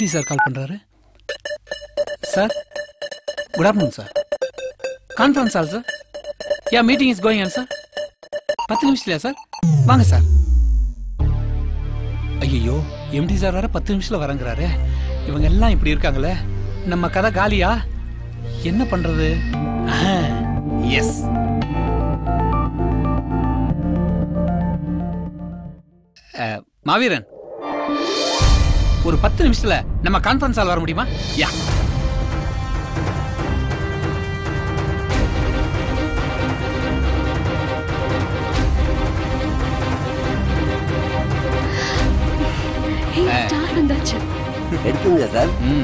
empty sir call பண்றாரு sir good afternoon sir conference all sir yeah meeting is going on sir பத்து நிமிஷத்துலயா sir வாங்க sir ஐயோ MD sir வேற பத்து நிமிஷத்துல வரங்கிறாரு இவங்க எல்லாம் இப்படி இருக்காங்களே நம்ம கதை காலியா என்ன பண்றது எஸ் மாவீரன் ஒரு பத்து நிமிஷத்துல நம்ம கான்ஃபரன்ஸ் ஆல் வர முடியுமா யா ஸ்டார் வந்தாச்சு எடுத்துங்க சார் ம்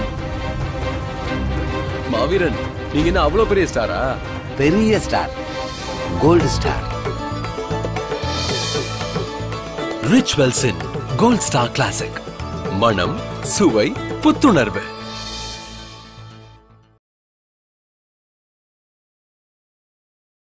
மாவீரன் நீங்க என்ன அவ்வளவு பெரிய ஸ்டாரா பெரிய ஸ்டார் கோல்டு ஸ்டார் ரிச் வெல்சன் கோல்ட் ஸ்டார் கிளாசிக் மனம் சுவை புத்துணர்வு